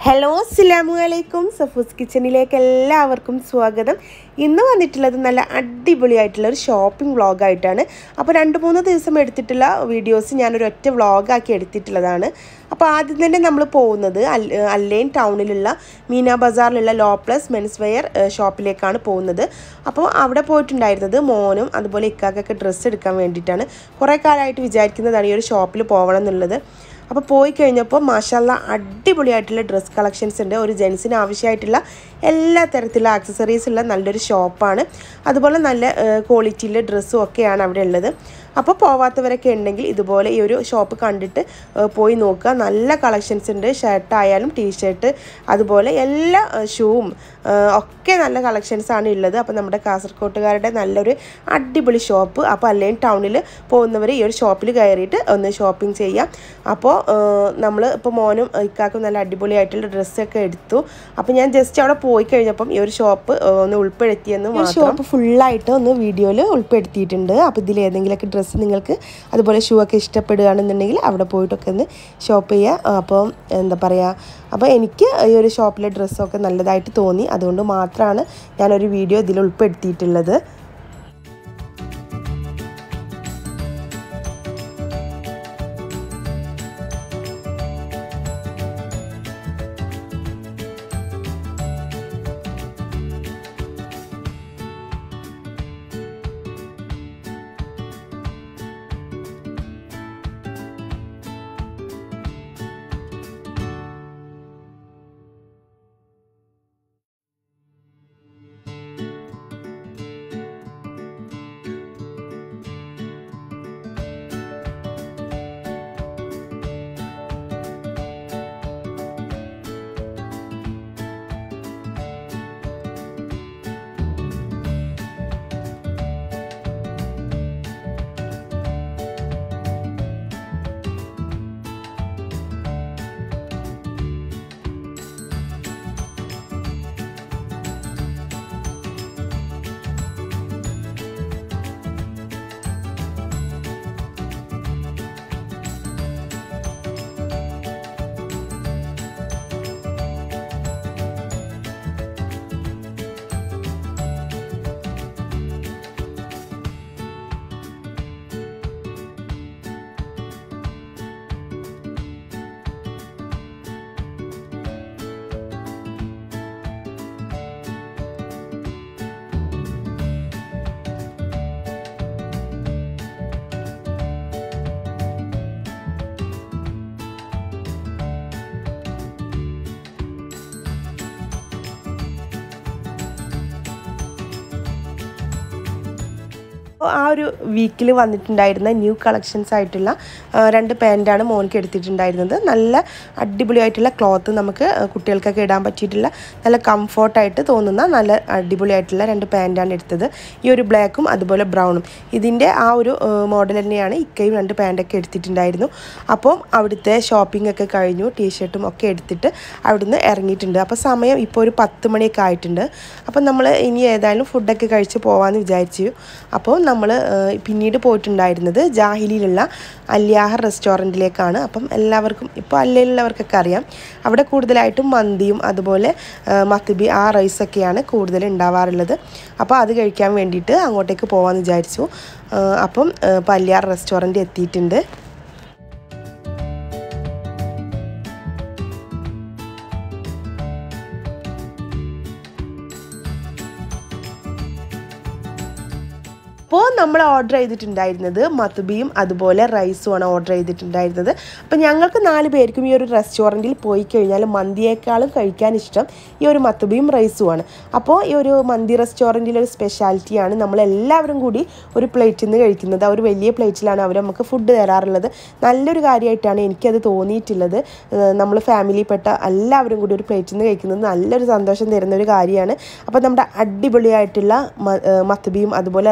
hello അസ്സലാമു അലൈക്കും സഫൂസ് കിച്ചണിലേക്ക് എല്ലാവർക്കും സ്വാഗതം ഇന്ന് വന്നിട്ടുള്ളത് നല്ല അടിപൊളിയായിട്ടുള്ള ഒരു ഷോപ്പിംഗ് വ്ളോഗായിട്ടാണ് അപ്പോൾ രണ്ട് മൂന്ന് ദിവസം എടുത്തിട്ടുള്ള വീഡിയോസ് ഞാനൊരു ഒറ്റ വ്ളോഗാക്കി എടുത്തിട്ടുള്ളതാണ് അപ്പോൾ ആദ്യം തന്നെ നമ്മൾ പോകുന്നത് അൽ അല്ലൈൻ ടൗണിലുള്ള മീന ബസാറിലുള്ള ലോ പ്ലസ് മെൻസ് വെയർ ഷോപ്പിലേക്കാണ് പോകുന്നത് അപ്പോൾ അവിടെ പോയിട്ടുണ്ടായിരുന്നത് മോനും അതുപോലെ ഇക്കാക്കൊക്കെ ഡ്രസ്സ് എടുക്കാൻ വേണ്ടിയിട്ടാണ് കുറേ കാലമായിട്ട് വിചാരിക്കുന്നതാണ് ഈ ഒരു ഷോപ്പിൽ പോകണം എന്നുള്ളത് അപ്പോൾ പോയി കഴിഞ്ഞപ്പോൾ മാഷാല്ല അടിപൊളിയായിട്ടുള്ള ഡ്രസ് കളക്ഷൻസ് ഉണ്ട് ഒരു ജെൻസിന് ആവശ്യമായിട്ടുള്ള എല്ലാ തരത്തിലുള്ള ആക്സസറീസ് ഉള്ള നല്ലൊരു ഷോപ്പാണ് അതുപോലെ നല്ല ക്വാളിറ്റിയിലെ ഡ്രസ്സും ഒക്കെയാണ് അവിടെ ഉള്ളത് അപ്പോൾ പോവാത്തവരൊക്കെ ഉണ്ടെങ്കിൽ ഇതുപോലെ ഈ ഒരു ഷോപ്പ് കണ്ടിട്ട് പോയി നോക്കുക നല്ല കളക്ഷൻസ് ഉണ്ട് ഷർട്ടായാലും ടീഷർട്ട് അതുപോലെ എല്ലാ ഷൂവും ഒക്കെ നല്ല കളക്ഷൻസ് ആണ് ഉള്ളത് അപ്പോൾ നമ്മുടെ കാസർകോട്ടുകാരുടെ നല്ലൊരു അടിപൊളി ഷോപ്പ് അപ്പോൾ അല്ലെങ്കിൽ ടൗണിൽ പോകുന്നവർ ഈ ഒരു ഷോപ്പിൽ കയറിയിട്ട് ഒന്ന് ഷോപ്പിംഗ് ചെയ്യാം അപ്പോൾ നമ്മൾ ഇപ്പോൾ മോനും ഇക്കാക്കും നല്ല അടിപൊളിയായിട്ടുള്ള ഡ്രസ്സൊക്കെ എടുത്തു അപ്പോൾ ഞാൻ ജസ്റ്റ് അവിടെ പോയി കഴിഞ്ഞപ്പം ഈ ഒരു ഷോപ്പ് ഒന്ന് ഉൾപ്പെടുത്തിയെന്ന് മാത്രം ഷോപ്പ് ഫുള്ളായിട്ട് ഒന്ന് വീഡിയോയിൽ ഉൾപ്പെടുത്തിയിട്ടുണ്ട് അപ്പോൾ ഇതിൽ ഏതെങ്കിലുമൊക്കെ ഡ്രസ്സ് നിങ്ങൾക്ക് അതുപോലെ ഷൂ ഒക്കെ ഇഷ്ടപ്പെടുകയാണെന്നുണ്ടെങ്കിൽ അവിടെ പോയിട്ടൊക്കെ ഒന്ന് ഷോപ്പ് ചെയ്യുക അപ്പോൾ എന്താ പറയുക അപ്പോൾ എനിക്ക് ഈ ഒരു ഷോപ്പിലെ ഡ്രസ്സൊക്കെ നല്ലതായിട്ട് തോന്നി അതുകൊണ്ട് മാത്രമാണ് ഞാനൊരു വീഡിയോ ഇതിൽ ഉൾപ്പെടുത്തിയിട്ടുള്ളത് ആ ഒരു വീക്കിൽ വന്നിട്ടുണ്ടായിരുന്ന ന്യൂ കളക്ഷൻസ് ആയിട്ടുള്ള രണ്ട് പാൻറ്റാണ് മോനിക്ക് എടുത്തിട്ടുണ്ടായിരുന്നത് നല്ല അടിപൊളിയായിട്ടുള്ള ക്ലോത്ത് നമുക്ക് കുട്ടികൾക്കൊക്കെ ഇടാൻ പറ്റിയിട്ടുള്ള നല്ല കംഫോർട്ടായിട്ട് തോന്നുന്ന നല്ല അടിപൊളിയായിട്ടുള്ള രണ്ട് പാൻറ്റാണ് എടുത്തത് ഈ ഒരു ബ്ലാക്കും അതുപോലെ ബ്രൗണും ഇതിൻ്റെ ആ ഒരു മോഡൽ തന്നെയാണ് ഇക്കയും രണ്ട് പാൻറ്റൊക്കെ എടുത്തിട്ടുണ്ടായിരുന്നു അപ്പം അവിടുത്തെ ഷോപ്പിംഗ് ഒക്കെ കഴിഞ്ഞു ടീഷർട്ടും ഒക്കെ എടുത്തിട്ട് അവിടുന്ന് ഇറങ്ങിയിട്ടുണ്ട് അപ്പോൾ സമയം ഇപ്പോൾ ഒരു പത്ത് മണിയൊക്കെ ആയിട്ടുണ്ട് അപ്പം നമ്മൾ ഇനി ഏതായാലും ഫുഡൊക്കെ കഴിച്ച് പോകാമെന്ന് വിചാരിച്ചു അപ്പോൾ നമ്മൾ പിന്നീട് പോയിട്ടുണ്ടായിരുന്നത് ജാഹിലിയിലുള്ള അല്യാഹർ റെസ്റ്റോറൻറ്റിലേക്കാണ് അപ്പം എല്ലാവർക്കും ഇപ്പോൾ അല്ലയിലുള്ളവർക്കൊക്കെ അറിയാം അവിടെ കൂടുതലായിട്ടും മന്തിയും അതുപോലെ മത്തിബി ആ റൈസൊക്കെയാണ് കൂടുതൽ ഉണ്ടാവാറുള്ളത് അപ്പോൾ അത് കഴിക്കാൻ വേണ്ടിയിട്ട് അങ്ങോട്ടേക്ക് പോകാമെന്ന് വിചാരിച്ചു അപ്പം ഇപ്പോൾ അല്യാർ റെസ്റ്റോറൻറ്റ് എത്തിയിട്ടുണ്ട് അപ്പോൾ നമ്മൾ ഓർഡർ ചെയ്തിട്ടുണ്ടായിരുന്നത് മത്തുബിയും അതുപോലെ റൈസുമാണ് ഓർഡർ ചെയ്തിട്ടുണ്ടായിരുന്നത് അപ്പോൾ ഞങ്ങൾക്ക് നാല് പേർക്കും ഈ ഒരു റെസ്റ്റോറൻറ്റിൽ പോയി കഴിഞ്ഞാൽ മന്തിയേക്കാളും കഴിക്കാൻ ഇഷ്ടം ഈ ഒരു മത്തുബിയും റൈസുമാണ് അപ്പോൾ ഈ ഒരു മന്തി റെസ്റ്റോറൻറ്റിലെ ഒരു സ്പെഷ്യാലിറ്റിയാണ് നമ്മളെല്ലാവരും കൂടി ഒരു പ്ലേറ്റിൽ നിന്ന് കഴിക്കുന്നത് ആ ഒരു വലിയ പ്ലേറ്റിലാണ് അവർ നമുക്ക് ഫുഡ് തരാറുള്ളത് നല്ലൊരു കാര്യമായിട്ടാണ് എനിക്കത് തോന്നിയിട്ടുള്ളത് നമ്മൾ ഫാമിലിയിൽപ്പെട്ട എല്ലാവരും കൂടി ഒരു പ്ലേറ്റിൽ നിന്ന് കഴിക്കുന്നത് നല്ലൊരു സന്തോഷം തരുന്ന ഒരു കാര്യമാണ് അപ്പോൾ നമ്മുടെ അടിപൊളിയായിട്ടുള്ള മത്തുബിയും അതുപോലെ റൈസും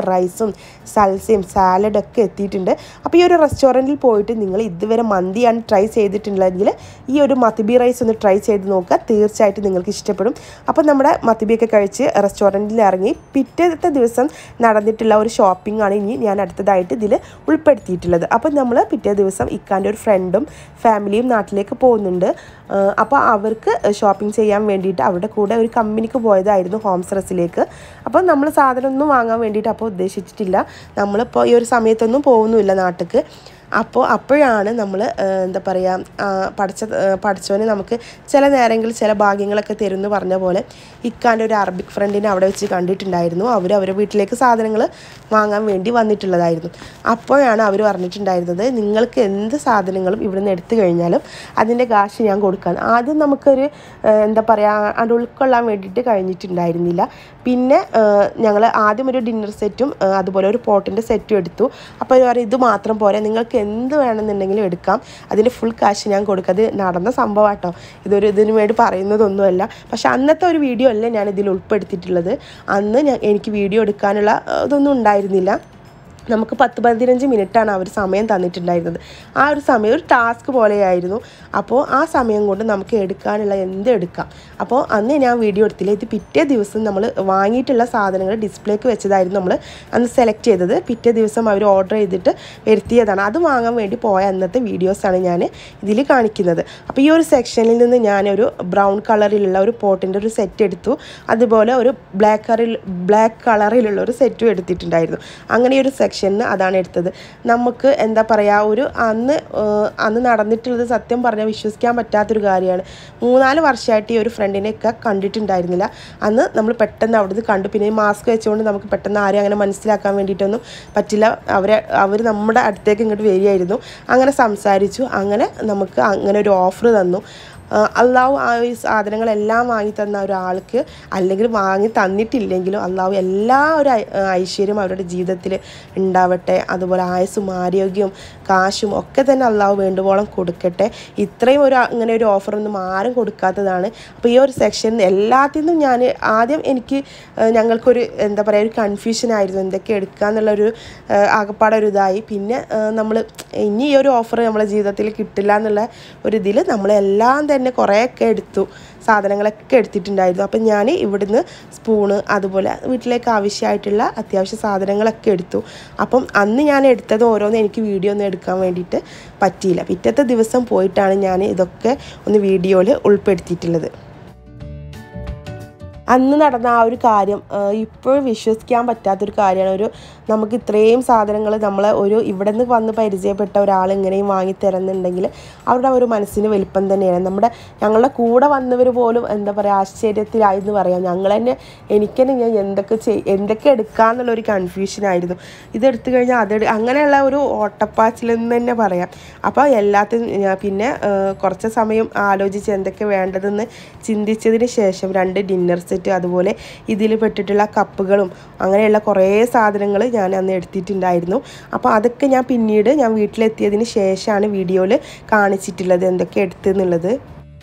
ഫ്രൈസും സൽസയും സാലഡൊക്കെ എത്തിയിട്ടുണ്ട് അപ്പോൾ ഈ ഒരു റെസ്റ്റോറൻറ്റിൽ പോയിട്ട് നിങ്ങൾ ഇതുവരെ മന്തിയാണ് ട്രൈ ചെയ്തിട്ടുള്ളതെങ്കിൽ ഈ ഒരു മത്തിബി റൈസ് ഒന്ന് ട്രൈ ചെയ്ത് നോക്കുക തീർച്ചയായിട്ടും നിങ്ങൾക്ക് ഇഷ്ടപ്പെടും അപ്പോൾ നമ്മുടെ മത്തിബിയൊക്കെ കഴിച്ച് റെസ്റ്റോറൻറ്റിൽ ഇറങ്ങി പിറ്റത്തെ ദിവസം നടന്നിട്ടുള്ള ഒരു ഷോപ്പിംഗ് ആണ് ഇനി ഞാൻ അടുത്തതായിട്ട് ഇതിൽ ഉൾപ്പെടുത്തിയിട്ടുള്ളത് അപ്പോൾ നമ്മൾ പിറ്റേ ദിവസം ഇക്കാൻ്റെ ഒരു ഫ്രണ്ടും ഫാമിലിയും നാട്ടിലേക്ക് പോകുന്നുണ്ട് ആഹ് അപ്പോൾ അവർക്ക് ഷോപ്പിംഗ് ചെയ്യാൻ വേണ്ടിയിട്ട് അവരുടെ കൂടെ ഒരു കമ്പനിക്ക് പോയതായിരുന്നു ഹോംസ് ഡ്രസ്സിലേക്ക് അപ്പോൾ നമ്മൾ സാധനമൊന്നും വാങ്ങാൻ വേണ്ടിയിട്ട് അപ്പോൾ ഉദ്ദേശിച്ചിട്ടില്ല നമ്മളിപ്പോൾ ഈ ഒരു സമയത്തൊന്നും പോകുന്നുമില്ല നാട്ടിലേക്ക് അപ്പോൾ അപ്പോഴാണ് നമ്മൾ എന്താ പറയുക പഠിച്ച പഠിച്ചവന് നമുക്ക് ചില നേരങ്ങളിൽ ചില ഭാഗ്യങ്ങളൊക്കെ തരുമെന്ന് പറഞ്ഞ പോലെ ഇക്കാൻ്റെ ഒരു അറബിക് ഫ്രണ്ടിനെ അവിടെ വെച്ച് കണ്ടിട്ടുണ്ടായിരുന്നു അവർ അവരുടെ വീട്ടിലേക്ക് സാധനങ്ങൾ വാങ്ങാൻ വേണ്ടി വന്നിട്ടുള്ളതായിരുന്നു അപ്പോഴാണ് അവർ പറഞ്ഞിട്ടുണ്ടായിരുന്നത് നിങ്ങൾക്ക് എന്ത് സാധനങ്ങളും ഇവിടുന്ന് എടുത്തു കഴിഞ്ഞാലും അതിൻ്റെ കാശ് ഞാൻ കൊടുക്കാൻ ആദ്യം നമുക്കൊരു ഏഹ്, എന്താ പറയുക അത് ഉൾക്കൊള്ളാൻ വേണ്ടിയിട്ട് കഴിഞ്ഞിട്ടുണ്ടായിരുന്നില്ല പിന്നെ ഞങ്ങൾ ആദ്യം ഒരു ഡിന്നർ സെറ്റും ഏഹ്, അതുപോലെ ഒരു പോട്ടിൻ്റെ സെറ്റും എടുത്തു അപ്പോൾ അവർ പറയും ഇത് മാത്രം പോരെ നിങ്ങൾക്ക് എന്ത് വേണമെന്നുണ്ടെങ്കിലും എടുക്കാം അതിൻ്റെ ഫുൾ കാശ് ഞാൻ കൊടുക്കാം അത് നടന്ന സംഭവം കേട്ടോ ഇതൊരു ഇതിനു വേണ്ടി പറയുന്നതൊന്നുമല്ല പക്ഷെ അന്നത്തെ ഒരു വീഡിയോ അല്ല ഞാൻ ഇതിൽ ഉൾപ്പെടുത്തിയിട്ടുള്ളത് അന്ന് ഞാൻ എനിക്ക് വീഡിയോ എടുക്കാനുള്ള ഏഹ്, ഇതൊന്നും ഉണ്ടായിരുന്നില്ല നമുക്ക് പത്ത് പതിനഞ്ച് മിനിറ്റാണ് അവർ സമയം തന്നിട്ടുണ്ടായിരുന്നത് ആ ഒരു സമയം ഒരു ടാസ്ക് പോലെയായിരുന്നു അപ്പോൾ ആ സമയം കൊണ്ട് നമുക്ക് എടുക്കാനുള്ള എന്ത് എടുക്കാം അപ്പോൾ അന്ന് ഞാൻ വീഡിയോ എടുത്തില്ല ഇത് പിറ്റേ ദിവസം നമ്മൾ വാങ്ങിയിട്ടുള്ള സാധനങ്ങൾ ഡിസ്പ്ലേക്ക് വെച്ചതായിരുന്നു നമ്മൾ അന്ന് സെലക്ട് ചെയ്തത് പിറ്റേ ദിവസം അവർ ഓർഡർ ചെയ്തിട്ട് വരുത്തിയതാണ് അത് വാങ്ങാൻ വേണ്ടി പോയ അന്നത്തെ വീഡിയോസാണ് ഞാൻ ഇതിൽ കാണിക്കുന്നത് അപ്പോൾ ഈ ഒരു സെക്ഷനിൽ നിന്ന് ഞാനൊരു ബ്രൗൺ കളറിലുള്ള ഒരു പോട്ടിൻ്റെ ഒരു സെറ്റ് എടുത്തു അതുപോലെ ഒരു ബ്ലാക്ക് കളറിൽ ബ്ലാക്ക് കളറിലുള്ള ഒരു സെറ്റും എടുത്തിട്ടുണ്ടായിരുന്നു അങ്ങനെ ഒരു സെക്ഷനിൽ അതാണ് എടുത്തത് നമുക്ക് എന്താ പറയുക ഒരു അന്ന് ഏഹ്, അന്ന് നടന്നിട്ടുള്ളത് സത്യം പറഞ്ഞാൽ വിശ്വസിക്കാൻ പറ്റാത്തൊരു കാര്യമാണ് മൂന്നാല് വർഷമായിട്ട് ഈ ഒരു ഫ്രണ്ടിനെയൊക്കെ കണ്ടിട്ടുണ്ടായിരുന്നില്ല അന്ന് നമ്മൾ പെട്ടെന്ന് അവിടുന്ന് കണ്ടു പിന്നെ ഈ മാസ്ക് വെച്ചുകൊണ്ട് നമുക്ക് പെട്ടെന്ന് ആരെയും അങ്ങനെ മനസ്സിലാക്കാൻ വേണ്ടിയിട്ടൊന്നും പറ്റില്ല അവരെ അവർ നമ്മുടെ അടുത്തേക്ക് ഇങ്ങോട്ട് വരികയായിരുന്നു അങ്ങനെ സംസാരിച്ചു അങ്ങനെ നമുക്ക് അങ്ങനെ ഒരു ഓഫർ തന്നു ആഹ് അള്ളാഹു ആ ഈ സാധനങ്ങളെല്ലാം വാങ്ങി തന്ന ഒരാൾക്ക് അല്ലെങ്കിൽ വാങ്ങി തന്നിട്ടില്ലെങ്കിലും അള്ളാഹു എല്ലാ ഒരു ഐ- ഐശ്വര്യം അവരുടെ ജീവിതത്തിൽ ഉണ്ടാവട്ടെ അതുപോലെ ആയുസ്സും ആരോഗ്യവും കാശും ഒക്കെ തന്നെ അള്ളാഹു വേണ്ടുവോളം കൊടുക്കട്ടെ ഇത്രയും ഒരു ഇങ്ങനെ ഒരു ഓഫറൊന്നും ആരും കൊടുക്കാത്തതാണ് അപ്പോൾ ഈ ഒരു സെക്ഷൻ എല്ലാത്തിൽ നിന്നും ഞാൻ ആദ്യം എനിക്ക് ആഹ് ഞങ്ങൾക്കൊരു എന്താ പറയുക ഒരു കൺഫ്യൂഷൻ ആയിരുന്നു എന്തൊക്കെ എടുക്കുക എന്നുള്ളൊരു ആഹ് ആകപ്പാടെ ഒരു ഇതായി പിന്നെ നമ്മൾ ഇനി ഈ ഒരു ഓഫർ നമ്മളെ ജീവിതത്തിൽ കിട്ടില്ല എന്നുള്ള ഒരു ഇതിൽ നമ്മളെല്ലാം തന്നെ കുറേയൊക്കെ എടുത്തു സാധനങ്ങളൊക്കെ എടുത്തിട്ടുണ്ടായിരുന്നു അപ്പം ഞാൻ ഇവിടുന്ന് സ്പൂണ് അതുപോലെ വീട്ടിലേക്ക് ആവശ്യമായിട്ടുള്ള അത്യാവശ്യ സാധനങ്ങളൊക്കെ എടുത്തു അപ്പം അന്ന് ഞാൻ എടുത്തത് ഓരോന്ന് എനിക്ക് വീഡിയോ ഒന്നും എടുക്കാൻ വേണ്ടിയിട്ട് പറ്റിയില്ല പിറ്റത്തെ ദിവസം പോയിട്ടാണ് ഞാൻ ഇതൊക്കെ ഒന്ന് വീഡിയോയിൽ ഉൾപ്പെടുത്തിയിട്ടുള്ളത് അന്ന് നടന്ന ആ ഒരു കാര്യം ഇപ്പോഴും വിശ്വസിക്കാൻ പറ്റാത്തൊരു കാര്യമാണ് ഒരു നമുക്ക് ഇത്രയും സാധനങ്ങൾ നമ്മൾ ഒരു ഇവിടെ നിന്ന് വന്ന് പരിചയപ്പെട്ട ഒരാൾ ഇങ്ങനെയും വാങ്ങി തരുന്നുണ്ടെങ്കിൽ അവരുടെ ആ ഒരു മനസ്സിന് വലിപ്പം തന്നെയാണ് നമ്മുടെ ഞങ്ങളുടെ കൂടെ വന്നവർ പോലും എന്താ പറയുക ആശ്ചര്യത്തിലായി എന്ന് പറയാം ഞങ്ങൾ തന്നെ എനിക്ക് തന്നെ ഞാൻ എന്തൊക്കെ ചെയ് എന്തൊക്കെ എടുക്കാമെന്നുള്ളൊരു കൺഫ്യൂഷനായിരുന്നു ഇതെടുത്തു കഴിഞ്ഞാൽ അത് അങ്ങനെയുള്ള ഒരു ഓട്ടപ്പാച്ചിലെന്ന് തന്നെ പറയാം അപ്പോൾ എല്ലാത്തിനും ഞാൻ പിന്നെ ആ, കുറച്ച് സമയം ആലോചിച്ച് എന്തൊക്കെ വേണ്ടതെന്ന് ചിന്തിച്ചതിന് ശേഷം രണ്ട് ഡിന്നർ സെറ്റ് അതുപോലെ ഇതിൽ പെട്ടിട്ടുള്ള കപ്പുകളും അങ്ങനെയുള്ള കുറേ സാധനങ്ങൾ ഞാൻ അന്ന് എടുത്തിട്ടുണ്ടായിരുന്നു അപ്പോൾ അതൊക്കെ ഞാൻ പിന്നീട് ഞാൻ വീട്ടിലെത്തിയതിന് ശേഷമാണ് വീഡിയോയിൽ കാണിച്ചിട്ടുള്ളത് എന്തൊക്കെ എടുത്തെന്നുള്ളത്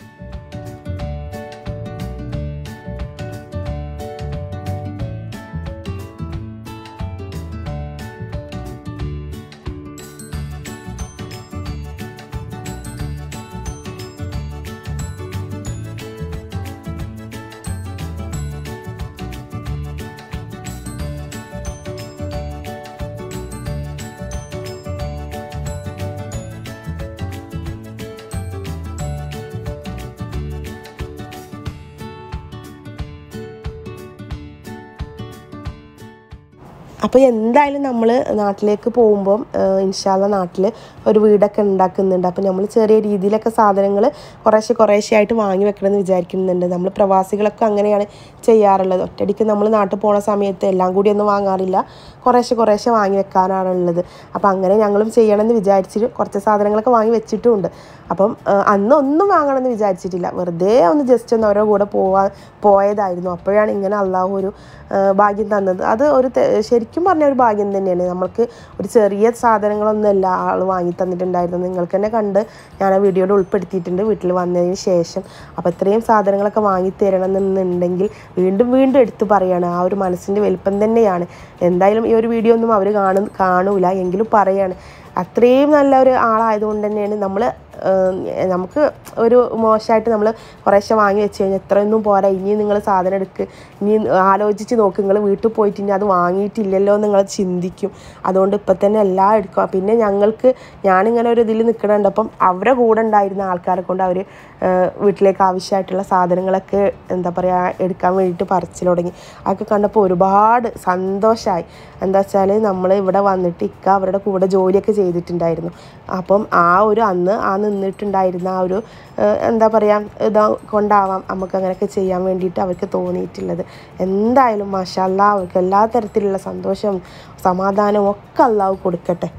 അപ്പോൾ എന്തായാലും നമ്മൾ നാട്ടിലേക്ക് പോകുമ്പം ഇൻഷാല്ല നാട്ടിൽ ഒരു വീടൊക്കെ ഉണ്ടാക്കുന്നുണ്ട് അപ്പോൾ നമ്മൾ ചെറിയ രീതിയിലൊക്കെ സാധനങ്ങൾ കുറേശ്ശെ കുറേശ്ശെ ആയിട്ട് വാങ്ങി വെക്കണമെന്ന് വിചാരിക്കുന്നുണ്ട് നമ്മൾ പ്രവാസികളൊക്കെ അങ്ങനെയാണ് ചെയ്യാറുള്ളത് ഒറ്റയടിക്ക് നമ്മൾ നാട്ടിൽ പോണ സമയത്ത് എല്ലാം കൂടി ഒന്നും വാങ്ങാറില്ല കുറേശ്ശെ കുറേശ്ശെ വാങ്ങി വെക്കാനാണുള്ളത് അപ്പോൾ അങ്ങനെ ഞങ്ങളും ചെയ്യണമെന്ന് വിചാരിച്ചിട്ട് കുറച്ച് സാധനങ്ങളൊക്കെ വാങ്ങി വെച്ചിട്ടുമുണ്ട് അപ്പം ആ, അന്ന് ഒന്നും വാങ്ങണമെന്ന് വിചാരിച്ചിട്ടില്ല വെറുതെ ഒന്ന് ജസ്റ്റ് ഒന്ന് അവരുടെ കൂടെ പോവാൻ പോയതായിരുന്നു അപ്പോഴാണ് ഇങ്ങനെ അള്ളാഹു ഒരു ആ, ഭാഗ്യം തന്നത് അത് ഒരു തെ- ശരിക്കും പറഞ്ഞ ഒരു ഭാഗ്യം തന്നെയാണ് നമ്മൾക്ക് ഒരു ചെറിയ സാധനങ്ങളൊന്നും അല്ല ആൾ വാങ്ങി തന്നിട്ടുണ്ടായിരുന്നു നിങ്ങൾക്ക് തന്നെ കണ്ട് ഞാൻ ആ വീഡിയോയിൽ ഉൾപ്പെടുത്തിയിട്ടുണ്ട് വീട്ടിൽ വന്നതിന് ശേഷം അപ്പോൾ ഇത്രയും സാധനങ്ങളൊക്കെ വാങ്ങി തരണം എന്നുണ്ടെങ്കിൽ വീണ്ടും വീണ്ടും എടുത്തു പറയാണ് ആ ഒരു മനസ്സിൻ്റെ വലിപ്പം തന്നെയാണ് എന്തായാലും ഈ ഒരു വീഡിയോ ഒന്നും അവർ കാണു കാണൂല എങ്കിലും പറയാണ് അത്രയും നല്ല ഒരു ആളായതുകൊണ്ട് തന്നെയാണ് നമ്മൾ നമുക്ക് ഒരു മോശമായിട്ട് നമ്മൾ കുറേശ്ശെ വാങ്ങി വെച്ച് കഴിഞ്ഞാൽ ഇത്രയൊന്നും പോരാ ഇനി നിങ്ങൾ സാധനം എടുക്ക് ഇനി ആലോചിച്ച് നോക്ക് നിങ്ങൾ വീട്ടിൽ പോയിട്ട് ഇനി അത് വാങ്ങിയിട്ടില്ലല്ലോ എന്ന് നിങ്ങൾ ചിന്തിക്കും അതുകൊണ്ട് ഇപ്പം തന്നെ എല്ലാം എടുക്കുക പിന്നെ ഞങ്ങൾക്ക് ഞാനിങ്ങനെ ഒരു ഇതിൽ നിൽക്കണുണ്ട് അപ്പം അവരുടെ കൂടെ ഉണ്ടായിരുന്ന ആൾക്കാരെ കൊണ്ട് അവർ വീട്ടിലേക്ക് ആവശ്യമായിട്ടുള്ള സാധനങ്ങളൊക്കെ എന്താ പറയുക എടുക്കാൻ വേണ്ടിയിട്ട് പറിച്ചിൽ തുടങ്ങി അതൊക്കെ കണ്ടപ്പോൾ ഒരുപാട് സന്തോഷമായി എന്താ വെച്ചാൽ നമ്മൾ ഇവിടെ വന്നിട്ട് ഇക്ക അവരുടെ കൂടെ ജോലിയൊക്കെ ചെയ്തിട്ടുണ്ടായിരുന്നു അപ്പം ആ ഒരു അന്ന് ആ നിന്നിട്ടുണ്ടായിരുന്ന ആ ഒരു ഏഹ്, എന്താ പറയുക ഇതാ കൊണ്ടാവാം നമുക്ക് അങ്ങനെയൊക്കെ ചെയ്യാൻ വേണ്ടിയിട്ട് അവർക്ക് തോന്നിയിട്ടുള്ളത് എന്തായാലും മാഷല്ല അവർക്ക് എല്ലാ തരത്തിലുള്ള സന്തോഷവും സമാധാനവും ഒക്കെ അള്ളാഹു കൊടുക്കട്ടെ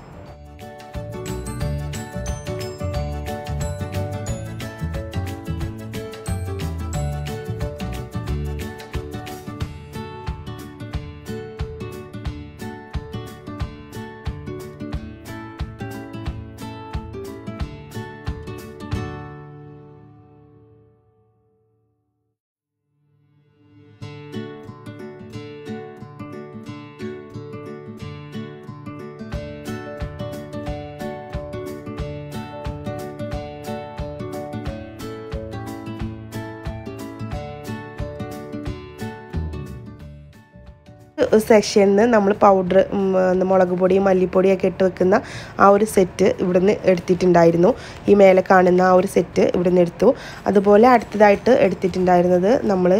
സെക്ഷനിൽ നിന്ന് നമ്മൾ പൗഡർ മുളക് പൊടിയും മല്ലിപ്പൊടിയൊക്കെ ഇട്ട് വെക്കുന്ന ആ ഒരു സെറ്റ് ഇവിടുന്ന് എടുത്തിട്ടുണ്ടായിരുന്നു ഈ മേലെ കാണുന്ന ആ ഒരു സെറ്റ് ഇവിടുന്ന് എടുത്തു അതുപോലെ അടുത്തതായിട്ട് എടുത്തിട്ടുണ്ടായിരുന്നത് നമ്മൾ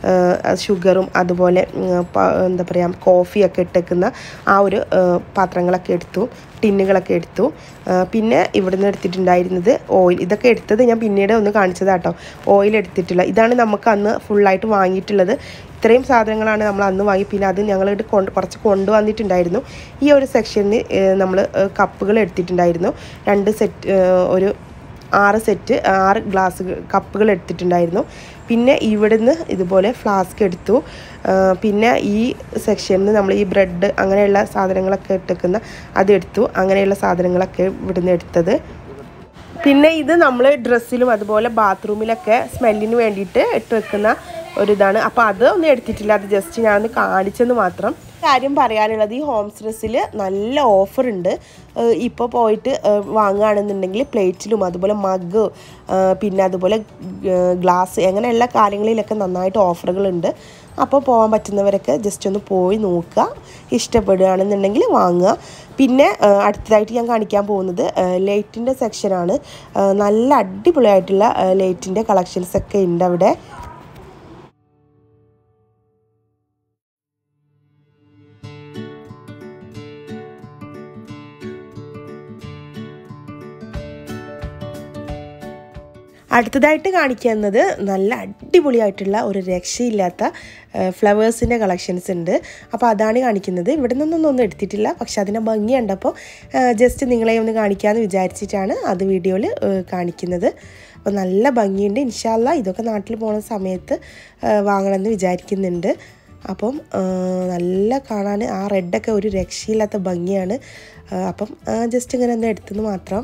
ഷുഗറും അതുപോലെ ഉം, പ- എന്താ പറയുക കോഫിയൊക്കെ ഇട്ടേക്കുന്ന ആ ഒരു ആ, പാത്രങ്ങളൊക്കെ എടുത്തു ടിന്നുകളൊക്കെ എടുത്തു ആ, പിന്നെ ഇവിടുന്ന് എടുത്തിട്ടുണ്ടായിരുന്നത് ഓയിൽ ഇതൊക്കെ എടുത്തത് ഞാൻ പിന്നീട് ഒന്ന് കാണിച്ചതാട്ടോ ഓയിൽ എടുത്തിട്ടില്ല ഇതാണ് നമുക്ക് അന്ന് ഫുള്ളായിട്ട് വാങ്ങിയിട്ടുള്ളത് ഇത്രയും സാധനങ്ങളാണ് നമ്മൾ അന്ന് വാങ്ങി പിന്നെ അത് ഞങ്ങളിട്ട് കൊണ്ട് കുറച്ച് കൊണ്ടുവന്നിട്ടുണ്ടായിരുന്നു ഈ ഒരു സെക്ഷനിൽ നമ്മൾ കപ്പുകൾ എടുത്തിട്ടുണ്ടായിരുന്നു രണ്ട് സെറ്റ് ഒരു ആറ് സെറ്റ് ആറ് ഗ്ലാസ് കപ്പുകൾ എടുത്തിട്ടുണ്ടായിരുന്നു പിന്നെ ഇവിടുന്ന് ഇതുപോലെ ഫ്ലാസ്ക് എടുത്തു ആ, പിന്നെ ഈ സെക്ഷനിൽ നമ്മൾ ഈ ബ്രെഡ് അങ്ങനെയുള്ള സാധനങ്ങളൊക്കെ ഇട്ടേക്കുന്ന അതെടുത്തു അങ്ങനെയുള്ള സാധനങ്ങളൊക്കെ ഇവിടുന്ന് എടുത്തത് പിന്നെ ഇത് നമ്മൾ ഡ്രസ്സിലും അതുപോലെ ബാത്റൂമിലൊക്കെ സ്മെല്ലിന് വേണ്ടിയിട്ട് ഇട്ട് വെക്കുന്ന ഒരു ഇതാണ് അപ്പോൾ അത് ഒന്നും എടുത്തിട്ടില്ല അത് ജസ്റ്റ് ഞാൻ ഒന്ന് കാണിച്ചെന്ന് മാത്രം കാര്യം പറയാനുള്ളത് ഈ ഹോം സ്ട്രെസ്സിൽ നല്ല ഓഫർ ഉണ്ട് ഇപ്പോൾ പോയിട്ട് ഏഹ് വാങ്ങുകയാണെന്നുണ്ടെങ്കിൽ പ്ലേറ്റിലും അതുപോലെ മഗ് പിന്നെ അതുപോലെ ഗ്ലാസ് അങ്ങനെയുള്ള കാര്യങ്ങളിലൊക്കെ നന്നായിട്ട് ഓഫറുകളുണ്ട് അപ്പോൾ പോകാൻ പറ്റുന്നവരൊക്കെ ജസ്റ്റ് ഒന്ന് പോയി നോക്കുക ഇഷ്ടപ്പെടുകയാണെന്നുണ്ടെങ്കിൽ വാങ്ങുക പിന്നെ ആ, അടുത്തതായിട്ട് ഞാൻ കാണിക്കാൻ പോകുന്നത് ലൈറ്റിൻ്റെ സെക്ഷനാണ് ആ, നല്ല അടിപൊളിയായിട്ടുള്ള ലൈറ്റിൻ്റെ കളക്ഷൻസ് ഒക്കെ ഉണ്ട് അവിടെ അടുത്തതായിട്ട് കാണിക്കുന്നത് നല്ല അടിപൊളിയായിട്ടുള്ള ഒരു രക്ഷയില്ലാത്ത ഫ്ലവേഴ്സിൻ്റെ കളക്ഷൻസ് ഉണ്ട് അപ്പോൾ അതാണ് കാണിക്കുന്നത് ഇവിടെ നിന്നൊന്നും ഒന്നും എടുത്തിട്ടില്ല പക്ഷെ അതിൻ്റെ ഭംഗി കണ്ടപ്പോൾ ജസ്റ്റ് നിങ്ങളെ ഒന്ന് കാണിക്കാമെന്ന് വിചാരിച്ചിട്ടാണ് അത് വീഡിയോയിൽ കാണിക്കുന്നത് അപ്പോൾ നല്ല ഭംഗിയുണ്ട് ഇൻഷാല്ല ഇതൊക്കെ നാട്ടിൽ പോകുന്ന സമയത്ത് ആ, വാങ്ങണമെന്ന് വിചാരിക്കുന്നുണ്ട് അപ്പം ആ, നല്ല കാണാൻ ആ റെഡൊക്കെ ഒരു രക്ഷയില്ലാത്ത ഭംഗിയാണ് ആ, അപ്പം ജസ്റ്റ് ഇങ്ങനെ ഒന്ന് എടുത്തെന്ന് മാത്രം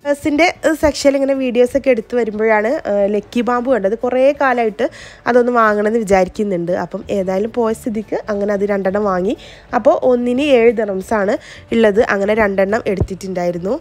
ബസ്സിൻ്റെ സെക്ഷനിൽ ഇങ്ങനെ വീഡിയോസൊക്കെ എടുത്തു വരുമ്പോഴാണ് ആ, ലക്കി ബാമ്പു കണ്ടത് കുറേ കാലമായിട്ട് അതൊന്ന് വാങ്ങണമെന്ന് വിചാരിക്കുന്നുണ്ട് അപ്പം ഏതായാലും പോയ സ്ഥിതിക്ക് അങ്ങനെ അത് രണ്ടെണ്ണം വാങ്ങി അപ്പോൾ ഒന്നിന് ഏഴ് ദിറംസാണ് ഉള്ളത് അങ്ങനെ രണ്ടെണ്ണം എടുത്തിട്ടുണ്ടായിരുന്നു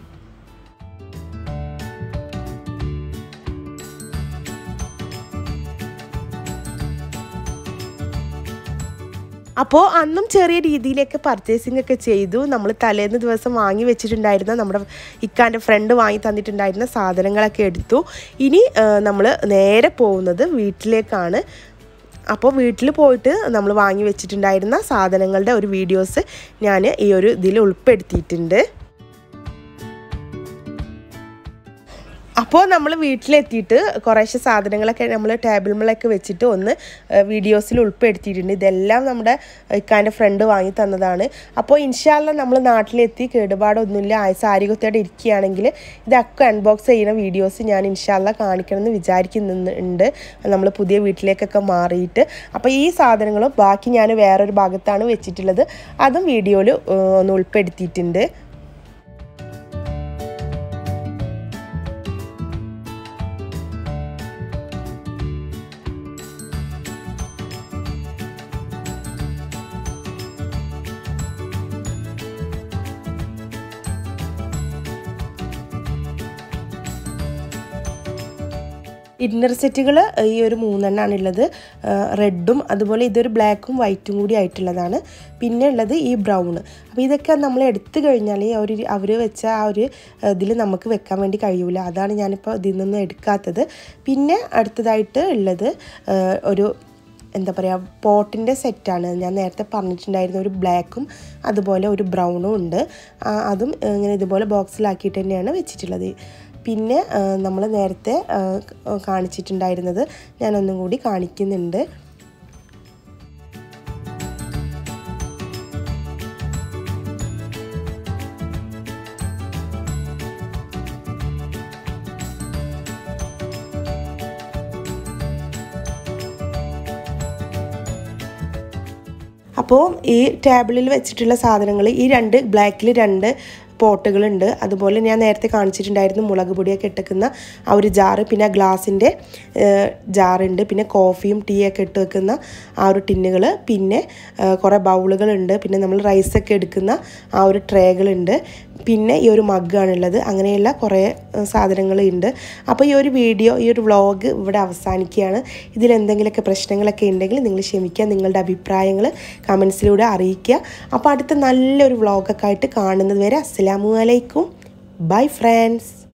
അപ്പോൾ അന്നും ചെറിയ രീതിയിലൊക്കെ പർച്ചേസിംഗ് ഒക്കെ ചെയ്തു നമ്മൾ തലേന്ന് ദിവസം വാങ്ങി വെച്ചിട്ടുണ്ടായിരുന്ന നമ്മുടെ ഇക്കാൻ്റെ ഫ്രണ്ട് വാങ്ങി തന്നിട്ടുണ്ടായിരുന്ന സാധനങ്ങളൊക്കെ എടുത്തു ഇനി നമ്മൾ നേരെ പോകുന്നത് വീട്ടിലേക്കാണ് അപ്പോൾ വീട്ടിൽ പോയിട്ട് നമ്മൾ വാങ്ങി വെച്ചിട്ടുണ്ടായിരുന്ന സാധനങ്ങളുടെ ഒരു വീഡിയോസ് ഞാൻ ഈ ഒരു ഇതിൽ ഉൾപ്പെടുത്തിയിട്ടുണ്ട് അപ്പോൾ നമ്മൾ വീട്ടിലെത്തിയിട്ട് കുറേശ്ശെ സാധനങ്ങളൊക്കെ നമ്മൾ ടേബിൾമേലൊക്കെ വെച്ചിട്ട് ഒന്ന് വീഡിയോസിൽ ഉൾപ്പെടുത്തിയിട്ടുണ്ട് ഇതെല്ലാം നമ്മുടെ ഇക്കാൻ്റെ ഫ്രണ്ട് വാങ്ങി തന്നതാണ് അപ്പോൾ ഇൻഷാല്ല നമ്മൾ നാട്ടിലെത്തി കേടുപാടൊന്നുമില്ല ആയുസ് ആരോഗ്യത്തോടെ ഇരിക്കുകയാണെങ്കിൽ ഇതൊക്കെ അൺബോക്സ് ചെയ്യുന്ന വീഡിയോസ് ഞാൻ ഇൻഷാല്ല കാണിക്കണമെന്ന് വിചാരിക്കുന്നുണ്ട് നമ്മൾ പുതിയ വീട്ടിലേക്കൊക്കെ മാറിയിട്ട് അപ്പോൾ ഈ സാധനങ്ങളും ബാക്കി ഞാൻ വേറൊരു ഭാഗത്താണ് വെച്ചിട്ടുള്ളത് അതും വീഡിയോയിൽ ഒന്ന് ഉൾപ്പെടുത്തിയിട്ടുണ്ട് ഇന്നർ സെറ്റുകൾ ഈ ഒരു മൂന്നെണ്ണമാണ് ഉള്ളത് റെഡും അതുപോലെ ഇതൊരു ബ്ലാക്കും വൈറ്റും കൂടി ആയിട്ടുള്ളതാണ് പിന്നെ ഉള്ളത് ഈ ബ്രൗൺ അപ്പോൾ ഇതൊക്കെ നമ്മൾ എടുത്തു കഴിഞ്ഞാൽ അവർ അവർ വെച്ച ആ ഒരു ഇതിൽ നമുക്ക് വെക്കാൻ വേണ്ടി കഴിയൂല അതാണ് ഞാനിപ്പോൾ ഇതിൽ നിന്നും എടുക്കാത്തത് പിന്നെ അടുത്തതായിട്ട് ഉള്ളത് ആ, ഒരു എന്താ പറയുക പോട്ടിൻ്റെ സെറ്റാണ് ഞാൻ നേരത്തെ പറഞ്ഞിട്ടുണ്ടായിരുന്ന ഒരു ബ്ലാക്കും അതുപോലെ ഒരു ബ്രൗണും ഉണ്ട് ആ, അതും ഇങ്ങനെ ഇതുപോലെ ബോക്സിലാക്കിയിട്ട് തന്നെയാണ് വെച്ചിട്ടുള്ളത് പിന്നെ നമ്മൾ നേരത്തെ ആ, കാണിച്ചിട്ടുണ്ടായിരുന്നത് ഞാനൊന്നും കൂടി കാണിക്കുന്നുണ്ട് അപ്പോൾ ഈ ടേബിളിൽ വെച്ചിട്ടുള്ള സാധനങ്ങൾ ഈ രണ്ട് ബ്ലാക്കിൽ രണ്ട് പോട്ടുകളുണ്ട് അതുപോലെ ഞാൻ നേരത്തെ കാണിച്ചിട്ടുണ്ടായിരുന്നു മുളക് പൊടിയൊക്കെ ഇട്ടേക്കുന്ന ആ ഒരു ജാറ് പിന്നെ ഗ്ലാസിൻ്റെ ജാറുണ്ട് പിന്നെ കോഫിയും ടീ ഒക്കെ ഇട്ട് വെക്കുന്ന ആ ഒരു ടിന്നുകൾ പിന്നെ ആ, കുറേ ബൗളുകളുണ്ട് പിന്നെ നമ്മൾ റൈസൊക്കെ എടുക്കുന്ന ആ ഒരു ട്രേകളുണ്ട് പിന്നെ ഈ ഒരു മഗ്ഗാണുള്ളത് അങ്ങനെയുള്ള കുറേ സാധനങ്ങളുണ്ട് അപ്പോൾ ഈ ഒരു വീഡിയോ ഈ ഒരു വ്ളോഗ് ഇവിടെ അവസാനിക്കുകയാണ് ഇതിൽ എന്തെങ്കിലുമൊക്കെ പ്രശ്നങ്ങളൊക്കെ ഉണ്ടെങ്കിൽ നിങ്ങൾ ക്ഷമിക്കുക നിങ്ങളുടെ അഭിപ്രായങ്ങൾ കമൻസിലൂടെ അറിയിക്കുക അപ്പോൾ അടുത്ത നല്ലൊരു വ്ളോഗൊക്കെ ആയിട്ട് കാണുന്നത് വരെ അസ്സലാമു അലൈക്കും ബൈ ഫ്രണ്ട്സ്